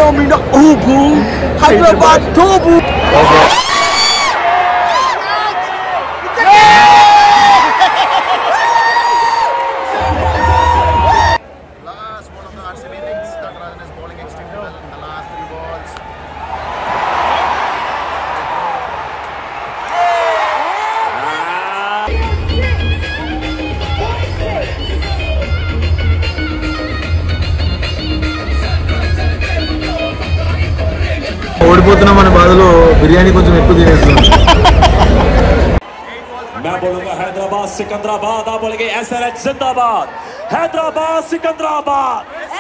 Mina Ubu, Hyderabad Tobu. Last one of the RCB innings. Natarajan is bowling extremely well in the last three balls. ఓడిపోతున్నాం అనే బాధలో బిర్యానీ కొంచెం ఎక్కువ తినేస్తున్నాం मैं बोलूंगा हैदराबाद सिकंदराबाद आप बोलेंगे एस एल एच जिंदाबाद हैदराबाद सिकंदराबाद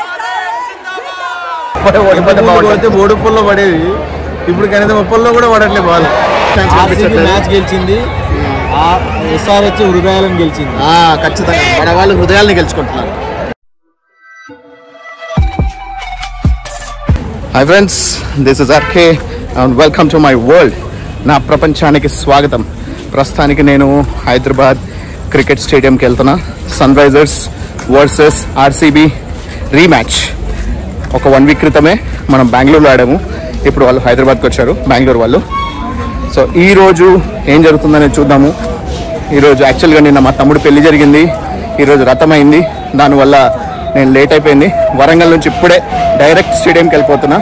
పడితే ఓడిపోల్లో పడేది ఇప్పుడు కనీసం ముప్పల్లో కూడా పడట్లేదు బాల్ మ్యాచ్ గెలిచింది ఎస్ఆర్హెచ్ హృదయాలను గెలిచింది ఆ, ఖచ్చితంగా మన వాళ్ళు హృదయాల్ని గెలుచుకుంటున్నారు hi friends this is RK and welcome to my world నా ప్రపంచానికి స్వాగతం ప్రస్తుతానికి నేను హైదరాబాద్ క్రికెట్ స్టేడియంకి వెళ్తున్నా Sunrisers versus RCB rematch ఒక వన్ వీక్ క్రితమే మనం బెంగళూరులో ఆడాము ఇప్పుడు వాళ్ళు హైదరాబాద్కి వచ్చారు బెంగళూరు వాళ్ళు సో ఈ రోజు ఏం జరుగుతుందనేది చూద్దాము ఈరోజు యాక్చువల్గా నిన్న మా తమ్ముడు పెళ్లి జరిగింది ఈరోజు రథం అయింది దానివల్ల నేను లేట్ అయిపోయింది వరంగల్ నుంచి ఇప్పుడే డైరెక్ట్ స్టేడియంకి వెళ్ళిపోతున్నా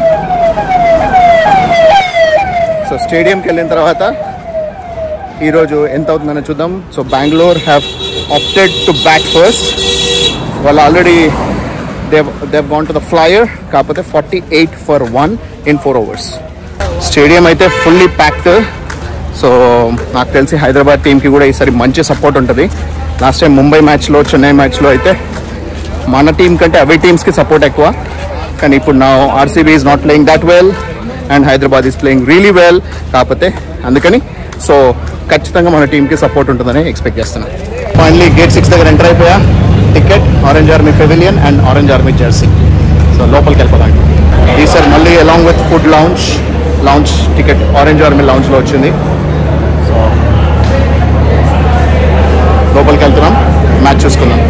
సో స్టేడియంకి వెళ్ళిన తర్వాత ఈరోజు ఎంత అవుతుందని చూద్దాం so Bengaluru have opted to bat first వాళ్ళు already they've they've gone to the flyer కాకపోతే forty eight for one in four overs stadium అయితే ఫుల్లీ ప్యాక్డ్ సో నాకు తెలిసి హైదరాబాద్ టీంకి కూడా ఈసారి మంచి సపోర్ట్ ఉంటుంది లాస్ట్ టైం ముంబై మ్యాచ్లో చెన్నై మ్యాచ్లో అయితే మన టీం కంటే అవే టీమ్స్కి సపోర్ట్ ఎక్కువ కానీ ఇప్పుడు నా RCB is not playing that well and Hyderabad is playing really well కాకపోతే అందుకని సో ఖచ్చితంగా మన టీంకి సపోర్ట్ ఉంటుందని ఎక్స్పెక్ట్ చేస్తున్నాను ఫైనలీ గేట్ సిక్స్ దగ్గర ఎంటర్ అయిపోయా ticket orange army pavilion and orange army jersey so లోపలికి వెళ్ళిపోదాం ఈసారి మళ్ళీ along with food lunch lunch ticket orange army లాంచ్లో వచ్చింది సో లోపలికి వెళ్తున్నాం మ్యాచ్ చూసుకుందాం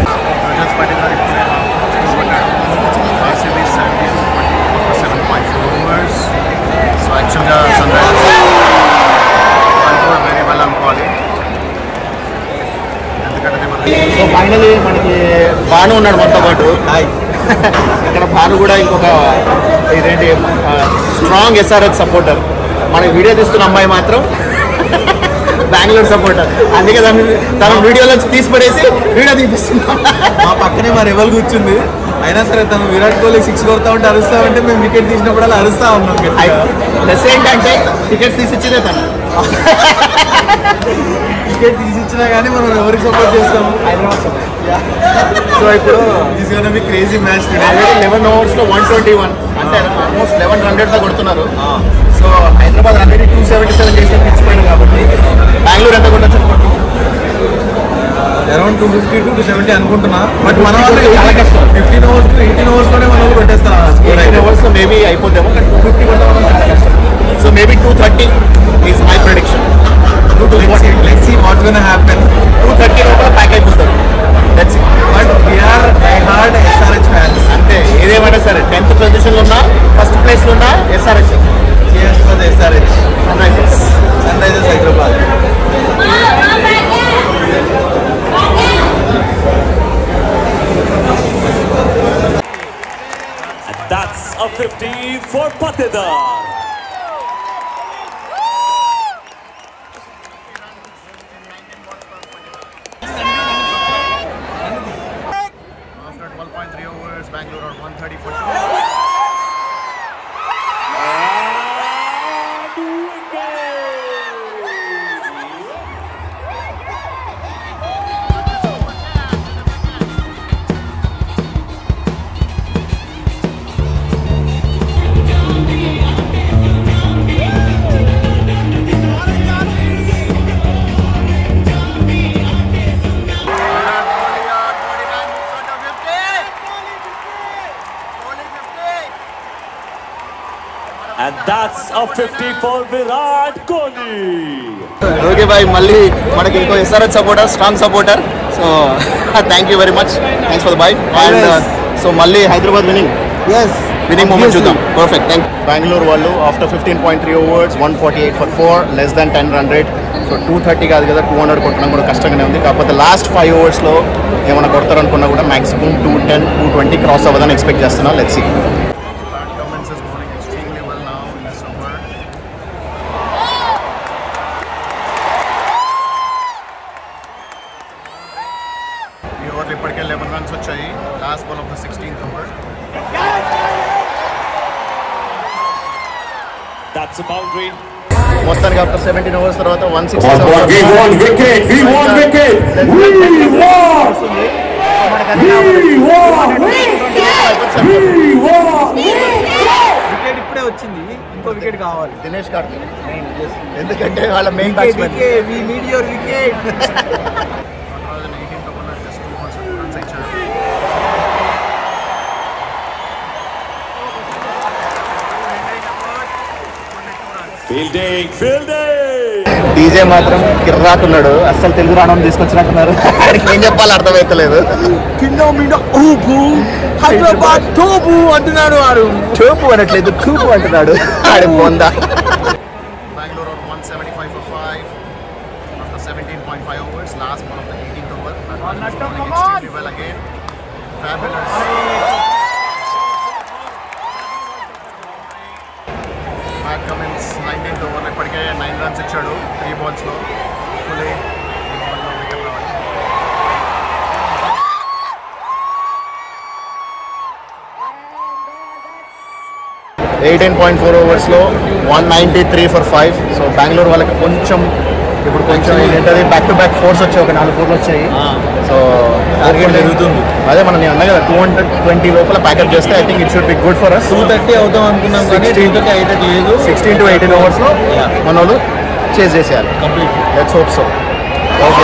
సో యాక్చువల్గా సన్ రైజర్స్ వెరీ వెల్ అనుకోవాలి ఎందుకంటే సో ఫైనలీ మనకి భాను ఉన్నాడు మనతో పాటు ఇక్కడ భాను కూడా ఇంకొక ఇదేంటి స్ట్రాంగ్ ఎస్ఆర్హెచ్ సపోర్టర్ మన వీడియో తీస్తున్న అమ్మాయి మాత్రం బెంగళూరు సపోర్టర్ అందుకే తన తన వీడియోలో తీసి పడేసి వీడియో తీపిస్తున్నాం మా పక్కనే మా రెవల్ కూర్చుంది అయినా సరే తను విరాట్ కోహ్లీ సిక్స్ కొడతా ఉంటే అరుస్తా ఉంటే మేము వికెట్ తీసినప్పుడు అలా అరుస్తా ఉన్నాం గట్టిగా. ప్లస్ ఏంటంటే టికెట్స్ తీసి ఇచ్చేదే తను వికెట్ తీసి ఇచ్చినా కానీ మనం ఎవరికి సపోర్ట్ చేస్తాము హైదరాబాద్ సో ఇప్పుడు is gonna be crazy match already eleven overs లో వన్ ట్వంటీ వన్ అంటే ఆల్మోస్ట్ లెవెన్ హండ్రెడ్ తో కొడుతున్నారు so Hyderabad already two seventy seven చేసి పిచ్చిపోయింది కాబట్టి బెంగళూరు ఎంత కొట్టచ్చు అనుకుంటున్నాం around two fifty to two seventy అనుకుంటున్నా బట్ మన వాళ్ళు చాలా కష్టం. ఫిఫ్టీన్ అవర్స్ ఎయిటీన్ అవర్స్ లోనే మన వాళ్ళు కొట్టేస్తారు స్కోర్ ఎయిటీన్ అవర్స్ లో మేబీ అయిపోద్దాము కానీ two fifty so maybe two thirty is my prediction two two forty let's see what gonna happen two thirty లోపల ప్యాక్ అయిపోతారు That's it. But we're die hard SRH fans అంతే ఏదేమైనా సరే tenth position లో ఉన్నా first place లో ఉన్నా SRS cheers for the SRH Sunrisers Sunrisers Hyderabad And that's a 50 for Patidar. After 12.3 overs, Bangalore are 130 for two. And that's a 50 for Virat Kohli. Okay boy మళ్ళీ మనకి ఇంకో SRS supporter strong supporter so thank you very much thanks for the boy and so మళ్ళీ Hyderabad winning yes winning moment చూద్దాం perfect thank Bengaluru వాళ్ళు after fifteen point three overs one forty eight for four less than ten run rate so two thirty కాదు కదా two hundred కొట్టడం కూడా కష్టంగానే ఉంది కాకపోతే లాస్ట్ ఫైవ్ ఓవర్స్లో ఏమైనా కొడతారనుకున్నా కూడా maximum two ten two twenty cross అవ్వదని ఎక్స్పెక్ట్ చేస్తున్నా లెట్స్ సీ ఈ ఓవర్లు ఇప్పటికే లెవెన్ రన్స్ వచ్చాయి last ball of the sixteenth over That's a boundary. మొత్తానికి ఆఫ్టర్ సెవెంటీన్ ఓవర్స్ తర్వాత one sixty We won wicket! We won wicket! We won! We won! We won! Wicket ఇప్పుడే వచ్చింది ఇంకో wicket కావాలి దినేష్ కార్తిక్ ఎందుకంటే వాళ్ళ main wicket batsmen wicket we need your wicket Fielding, fielding. DJ మాత్రం కిర్రాకున్నాడు అస్సలు తెలుగు రావడం తీసుకొచ్చినట్టున్నారు ఆయనకి ఏం చెప్పాలో అర్థమవుతలేదు కింద మీద ఊపు హైదరాబాద్ తోపు అంటున్నాడు వాడు చూపు అనట్లేదు చూపు అంటున్నాడు ఆడి బొంద Bengaluru one seventy five for five after seventeen point five overs last ball of the eighteenth over well again bat Cummins nineteenth over ఇప్పటికే నైన్ రన్స్ ఇచ్చాడు త్రీ బాల్స్లో ఫుల్లీ ఈ బాల్లో వికెట్ రావాలి ఎయిటీన్ పాయింట్ ఫోర్ ఓవర్స్లో one ninety three for five so Bengaluru వాళ్ళకి కొంచెం ఇప్పుడు కొంచెం ఏంటది బ్యాక్ టు బ్యాక్ ఫోర్స్ వచ్చాయి ఒక నాలుగు ఫోర్లు వచ్చాయి సో Target పెరుగుతుంది. అదే మనం నేను అన్నా కదా టూ హండ్రెడ్ ట్వంటీ లోపల ప్యాకప్ చేస్తే I think it should be good for us two thirty అవుతాం అనుకున్నాం కానీ టూ థర్టీ అయ్యేటట్టు లేదు సిక్స్టీన్ టు ఎయిటీన్ ఓవర్స్లో మన వాళ్ళు చేజ్ చేసేయాలి complete let's hope so okay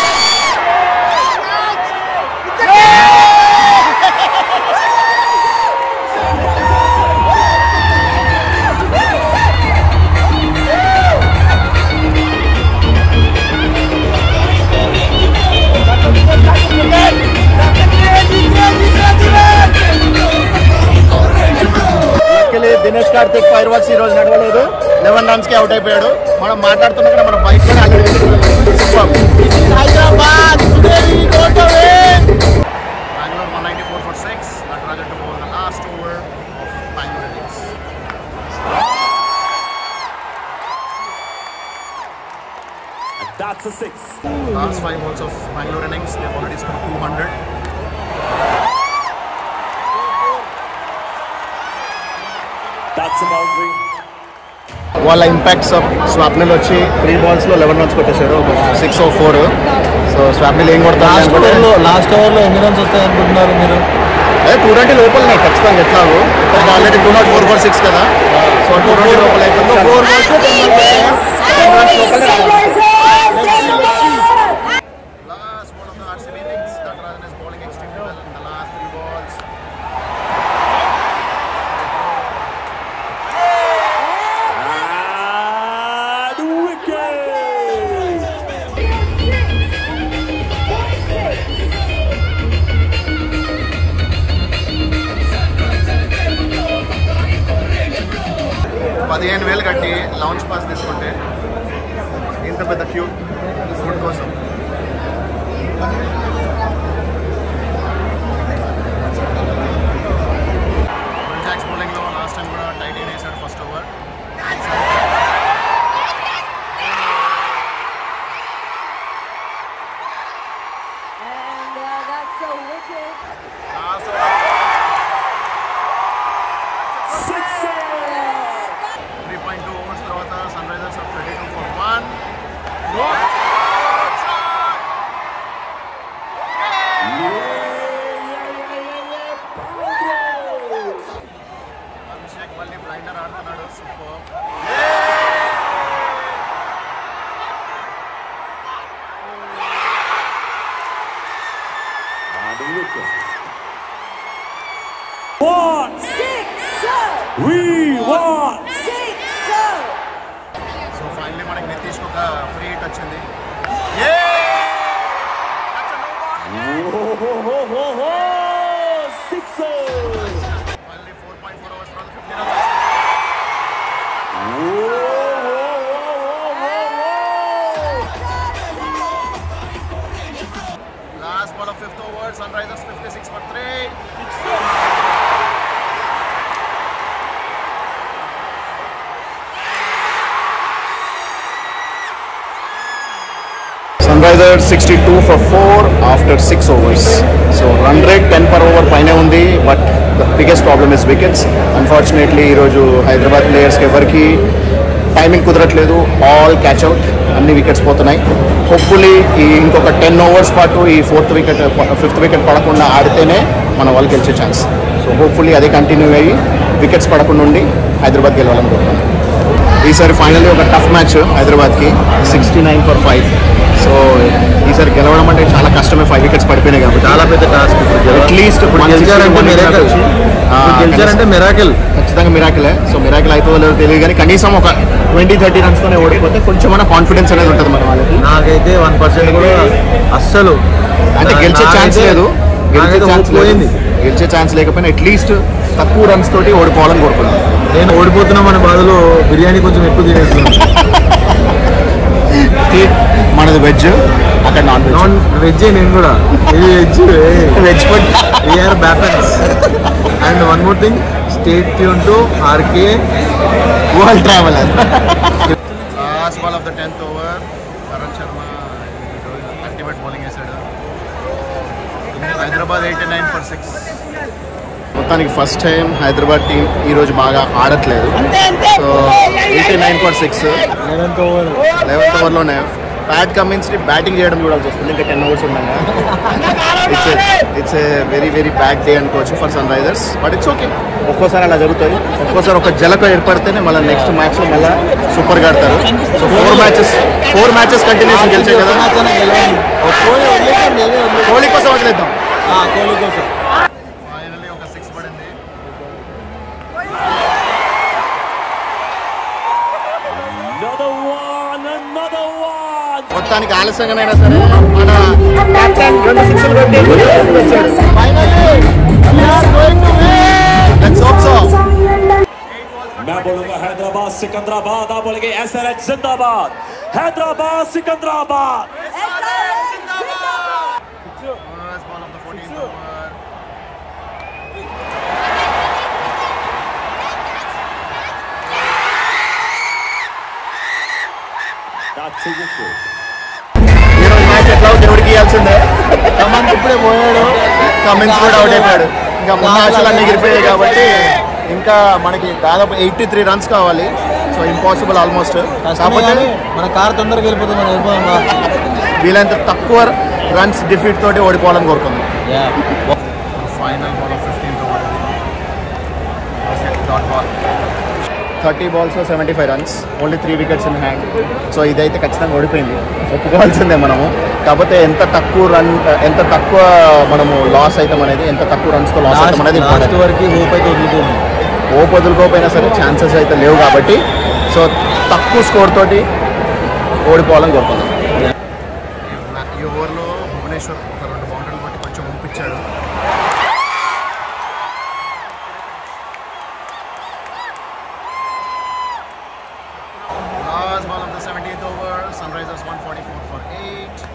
luckily Dinesh Karthik fireworks ఈ రోజు నడవలేదు లెవెన్ రన్స్ కి అవుట్ అయిపోయాడు మనం మాట్లాడుతున్నా మన bike Hyderabad Bengaluru one ninety four for six Natarajan to bowl the last over of Bengaluru innings And that's a six. Last five balls of Bengaluru innings they already score two hundred That's a boundary. వాళ్ళ impacts of Swapnil వచ్చి three balls లో eleven runs కొట్టేశాడు ఒక six ఓ four so Swapnil ఏం last కొడతాడు over లో last over లో ఎన్ని రన్స్ వస్తాయి అనుకుంటున్నారు మీరు అదే టూ ట్వంటీ లోపలనే ఖచ్చితంగా ఎట్లాగో already two naught four four six కదా సో టూ ట్వంటీ లోపల అయిపోతుంది four Last one of the RCB innings. Natarajan is bowling extremely well in the last three balls. And wicket. పదిహేను వేలు కట్టి లాంచ్ పాస్ తీసుకుంటే ఇంత పెద్ద క్యూ ఫుడ్ కోసం జాక్స్ బౌలింగ్లో లాస్ట్ టైం కూడా టైట్ వేసాడు first over And uh, that's so wicked. Last over three point two overs తర్వాత Sunrisers thirty two for one Abhishek మళ్ళీ బ్లైండర్ ఆడుతున్నాడు super And wicket. One. Sixer! We won. Sixer! So finally మనకి నితీష్ ఒక free hit వచ్చింది Oh, ho, ho, ho, ho. Sixer. మళ్ళీ four point four risers sixty two for four after six overs so run rate ten per over పైనే ఉంది but the biggest problem is wickets unfortunately ఈరోజు హైదరాబాద్ ప్లేయర్స్కి ఎవరికి timing కుదరట్లేదు all catch out అన్ని wickets పోతున్నాయి hopefully ఈ ఇంకొక టెన్ ఓవర్స్ పాటు ఈ ఫోర్త్ వికెట్ ఫిఫ్త్ వికెట్ పడకుండా ఆడితేనే మన వాళ్ళు గెలిచే ఛాన్స్ సో హోప్ఫుల్లీ అదే కంటిన్యూ అయ్యి వికెట్స్ పడకుండా ఉండి హైదరాబాద్ గెలవాలని కోరుతున్నాను ఈసారి ఫైనల్లీ ఒక టఫ్ మ్యాచ్ హైదరాబాద్కి sixty nine for five so ఈసారి గెలవడం అంటే చాలా కష్టమే ఫైవ్ వికెట్స్ పడిపోయినాయి కాబట్టి చాలా పెద్ద టాస్క్ ఇప్పుడు అట్లీస్ట్ ఇప్పుడు గెలిచారంటే మిరాకల్ గెలిచారంటే మిరాకల్ ఖచ్చితంగా మిరాకిలే సో మిరాకిల్ అవుతుందో లేదో తెలియదు కానీ కనీసం ఒక ట్వంటీ థర్టీ రన్స్తోనే ఓడిపోతే కొంచెం కాన్ఫిడెన్స్ అనేది ఉంటుంది మన వాళ్ళకి నాకైతే వన్ పర్సెంట్ కూడా అస్సలు అంటే గెలిచే ఛాన్స్ నాకైతే- లేదు గెలిచే నాకైతే ఛాన్స్ hope పోయింది గెలిచే ఛాన్స్ లేకపోయినా అట్లీస్ట్ తక్కువ రన్స్ తోటి ఓడిపోవాలని కోరుకున్నాను నేను ఓడిపోతున్నాం అనే బాధలో బిర్యానీ కొంచెం ఎక్కువ తినేస్తున్నాను మనది వెజ్ అక్కడ నాన్ వెజ్ నాన్ వెజ్ నేను కూడా ఇది వెజ్ వెజ్ ఫుడ్ వీఆర్ బ్యాపన్స్ and one more thing stay tuned to RK world traveller last ball of the tenth over Karan Sharma ultimate bowling వేశాడు Hyderabad eighty nine for six మొత్తానికి first time Hyderabad team ఈరోజు బాగా ఆడట్లేదు so eighty nine for six eleventh over లెవెన్త్ ఓవర్లోనే Pat Cummins ని batting చేయడం చూడాల్సి వస్తుంది ఇంకా టెన్ ఓవర్స్ ఉండగా it's it's a very very bad day అనుకోవచ్చు for Sunrisers but it's okay ఒక్కోసారి అలా జరుగుతుంది ఒక్కోసారి ఒక జలక ఏర్పడితేనే మళ్ళీ నెక్స్ట్ మ్యాచ్ లో మళ్ళీ సూపర్ గా ఆడతారు so four matches four matches continuation గెలిచాయి కదా కోహ్లీ కోసం వదిలేద్దాం కోహ్లీ కోసం ఫైనల్లీ ఒక సిక్స్ పడింది Another one, another one. మొత్తానికి ఆలస్యంగానైనా సరే మన కెప్టెన్ రెండు సిక్స్లు కొట్టి వచ్చాడు ఫైనల్లీ లెట్స్ హోప్ సో मैं बोलूंगा हैदराबाद सिकंदराबाद आप बोलेंगे एस एल एच जिंदाबाद Hyderabad Secunderabad First ball of the 14th over. That's a wicket. ఈరోజు మ్యాచ్ ఎట్లా దేవుడికి ఇవ్వాల్సిందే కమాన్ ఇప్పుడే పోయాడు కమెంట్స్ కూడా అవుట్ అయిపోయాడు ఇంకా ముందు ఆశలు అన్ని ఎగిరిపోయాయి కాబట్టి ఇంకా మనకి దాదాపు ఎయిటీ త్రీ రన్స్ కావాలి సో ఇంపాసిబుల్ ఆల్మోస్ట్ కష్టమే కాకపోతే కానీ మన కార్ తొందరగా వెళ్ళిపోతుంది మనం వెళ్ళిపోదాం రా. వీలైనంత తక్కువ రన్స్ డిఫీట్ తోటి ఓడిపోవాలని కోరుకుందాం final ball of fifteenth over dot ball thirty balls seventy five runs only three wickets in hand so ఇదైతే ఖచ్చితంగా ఓడిపోయింది ఒప్పుకోవాల్సిందే మనము కాకపోతే ఎంత తక్కువ రన్ ఎంత తక్కువ మనము లాస్ అవుతాం అనేది ఎంత తక్కువ రన్స్తో లాస్ అవుతాం అనేది లాస్ట్ important. వరకు హోప్ అయితే వదులుతుంది ఓ వదులుకోపోయినా సరే ఛాన్సెస్ అయితే లేవు కాబట్టి సో తక్కువ స్కోర్ తోటి ఓడిపోవాలని కోరుకుందాం ఈ ఓవర్లో భువనేశ్వర్ ఒక రెండు బౌండరీలు కొట్టి కొంచెం పంపించాడు Last ball of the 17th over, Sunrisers 144 for 8.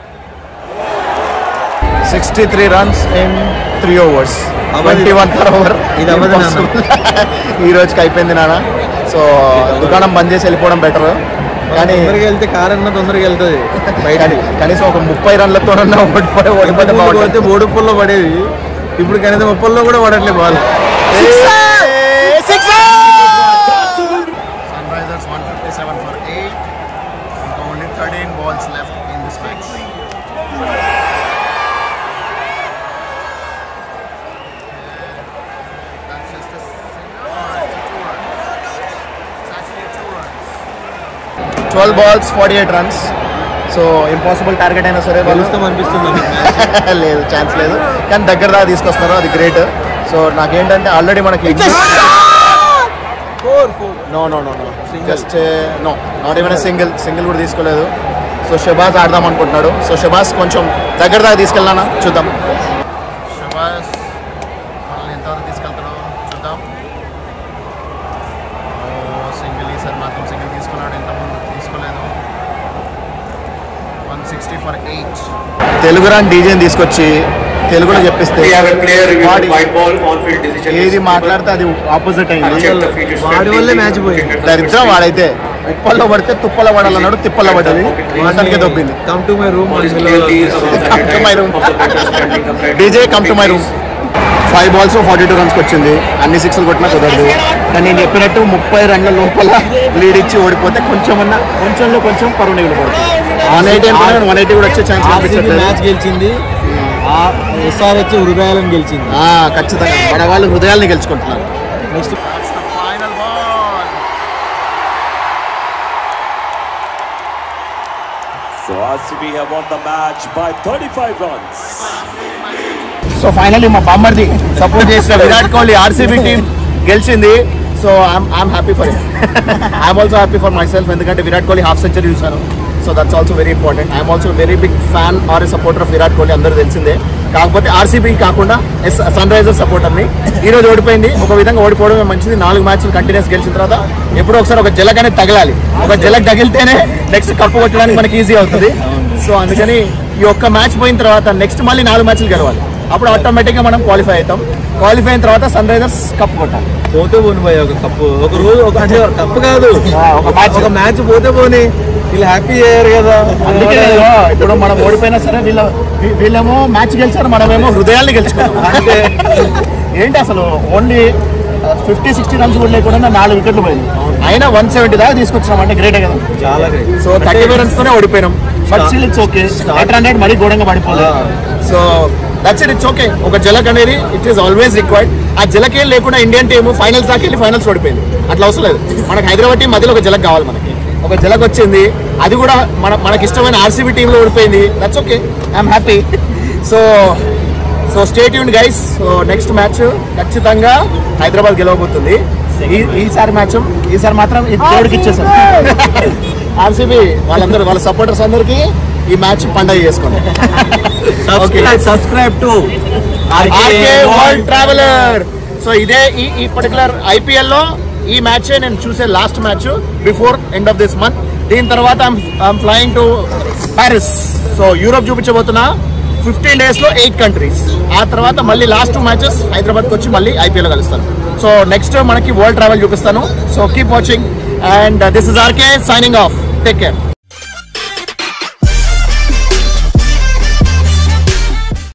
63 runs in 3 overs. అవ్వదు. 21 per over. ఇది అవ్వదు నాన్న. Impossible. ఈ రోజుకి అయిపోయింది నాన్న సో దుకాణం బంద్ చేసి వెళ్ళిపోవడం బెటర్ కానీ తొందరగా వెళ్తే కార్ అన్న తొందరగా వెళ్తుంది బయట కానీ కనీసం ఒక ముప్పై రన్లతోనన్నా ఓడిపోయి ఓడిపోతే పోతే బాగుంటుంది బోడుపుల్లో పడేది ఇప్పుడు కనీసం ముప్పల్లో కూడా పడట్లేదు ball Sunrisers 157 for 8. Only 13 balls left in this match. That's just a single. Oh, it's a two runs. It's actually a two runs. 12 balls, 48 runs. So impossible target అయినా సరే వాళ్ళు గెలుస్తాం అనిపిస్తుంది లేదు ఛాన్స్ లేదు కానీ దగ్గర దాకా తీసుకొస్తున్నారు అది గ్రేట్ సో నాకేంటంటే ఆల్రెడీ మనకి no no no no just no not even single single కూడా తీసుకోలేదు సో షబాజ్ ఆడదాం అనుకుంటున్నాడు సో షబాజ్ కొంచెం దగ్గర దాకా తీసుకెళ్ళానా చూద్దాం షబాజ్ మనల్ని ఎంతవరకు తీసుకెళ్తాడో చూద్దాం సింగిల్ ఈసారి మాత్రం సింగిల్ తీసుకున్నాడు ఇంతకుముందు తీసుకోలేదు one sixty for eight Telugu రాని డీజేని తీసుకొచ్చి తెలుగులో చెప్పిస్తే We have a player with వాడి white ball on field decision. ఏది మాట్లాడితే అది ఆపోజిట్ అయింది Check the features. వాడి వల్లే మ్యాచ్ పోయింది దరిద్రం వాడైతే ఉప్పల్లో పడితే తుప్పల్లో పడాలన్నాడు తిప్పల్లో పడ్డది మాటలకే దొబ్బింది come to my room Come to my room. DJ come to my room five balls forty two రన్స్కి వచ్చింది అన్ని సిక్స్లు కొట్టినా కుదరదు కానీ నేను చెప్పినట్టు ముప్పై రన్ల లోపల లీడ్ ఇచ్చి ఓడిపోతే కొంచెం అన్న కొంచెంలో కొంచెం పరువు నిగులు పడుతుంది వన్ ఎయిటీ అనుకున్నాను వన్ ఎయిటీ కూడా వచ్చే ఛాన్స్ కనిపించట్లేదు మ్యాచ్ గెలిచింది ఎస్ఆర్ వచ్చి హృదయాలను గెలిచింది ఆ, ఖచ్చితంగా మన వాళ్ళు హృదయాల్ని గెలుచుకుంటున్నారు next So RCB have won the match by 35 runs. So finally మా బామ్మర్ది సపోర్ట్ చేసిన విరాట్ కోహ్లీ ఆర్సీబీ టీం గెలిచింది so I'm happy for I'm also happy for myself ఎందుకంటే విరాట్ కోహ్లీ హాఫ్ సెంచరీ చూశాను so that's also very important I'm also very big fan or supporter of Virat Kohli అందరూ తెలిసిందే కాకపోతే RCB కాకుండా ఎస్ సన్ రైజర్స్ సపోర్టర్ని ఈ రోజు ఓడిపోయింది ఒక విధంగా ఓడిపోవడమే మంచిది నాలుగు మ్యాచ్లు కంటిన్యూస్ గెలిచిన తర్వాత ఎప్పుడో ఒకసారి ఒక జలక్ అనేది తగలాలి ఒక జలక్ తగిలితేనే నెక్స్ట్ కప్పు కొట్టడానికి మనకి ఈజీ అవుతుంది సో అందుకని ఈ ఒక్క మ్యాచ్ పోయిన తర్వాత నెక్స్ట్ మళ్ళీ నాలుగు మ్యాచ్లు గెలవాలి అప్పుడు ఆటోమేటిక్గా మనం క్వాలిఫై అవుతాం క్వాలిఫై అయిన తర్వాత సన్ రైజర్స్ కప్ కొట్టాలి పోతే పోని పోయి ఒక కప్పు ఒక రోజు ఒక అంటే కప్పు కాదు ఒక మ్యాచ్ ఒక మ్యాచ్ పోతే పోని వీళ్ళు హ్యాపీ అయ్యారు కదా అందుకే నేను ఇప్పుడు మనం ఓడిపోయినా సరే వీళ్ళ వీ- వీళ్ళేమో మ్యాచ్ గెలిచారు మనమేమో హృదయాల్ని గెలుచుకున్నాం అంటే ఏంటి అసలు ఓన్లీ ఫిఫ్టీ సిక్స్టీ రన్స్ కూడా లేకుండా నాలుగు వికెట్లు పోయింది అయినా వన్ సెవెంటీ దాకా తీసుకొచ్చినాం అంటే గ్రేటే కదా చాలా great. So thirty five runs తోనే ఓడిపోయినాం but still it's okay eight hundred మరీ ఘోరంగా పడిపోలేదు so that's it it's okay ఒక జలక్ అనేది ఇట్ ఈస్ ఆల్వేస్ రిక్వైర్డ్ ఆ జలక్ ఏం లేకుండా ఇండియన్ టీమ్ ఫైనల్స్ దాకా వెళ్ళి ఫైనల్స్ ఓడిపోయింది అట్లా అవసరం లేదు మనకి హైదరాబాద్ టీం మధ్యలో ఒక జలక్ కావాలి మనకి ఒక జలక్ వచ్చింది అది కూడా మన మనకి ఇష్టమైన ఆర్సీబీ టీంలో ఓడిపోయింది that's okay I'm happy so so stay యూన్ గైస్ సో నెక్స్ట్ మ్యాచ్ ఖచ్చితంగా హైదరాబాద్ గెలవబోతుంది ఈ ఈసారి మ్యాచ్ ఈసారి మాత్రం ఇది దేవుడికి ఇచ్చేసాం ఆర్సీబీ వాళ్ళందరూ వాళ్ళ సపోర్టర్స్ అందరికీ ఈ మ్యాచ్ పండగ చేసుకోండి subscribe subscribe to RK world traveller so ఇదే ఈ ఈ పర్టికులర్ ఐపీఎల్ లో ఈ మ్యాచ్ నేను చూసే last match before end of this month దీని తర్వాత I'm flying to Paris so Europe చూపించబోతున్నా ఫిఫ్టీన్ డేస్ లో ఎయిట్ కంట్రీస్ ఆ తర్వాత మళ్ళీ లాస్ట్ టూ మ్యాచెస్ హైదరాబాద్కి వచ్చి మళ్ళీ ఐపీఎల్ కలుస్తాను సో నెక్స్ట్ మనకి వరల్డ్ ట్రావెల్ చూపిస్తాను so keep watching and this is RK signing off take care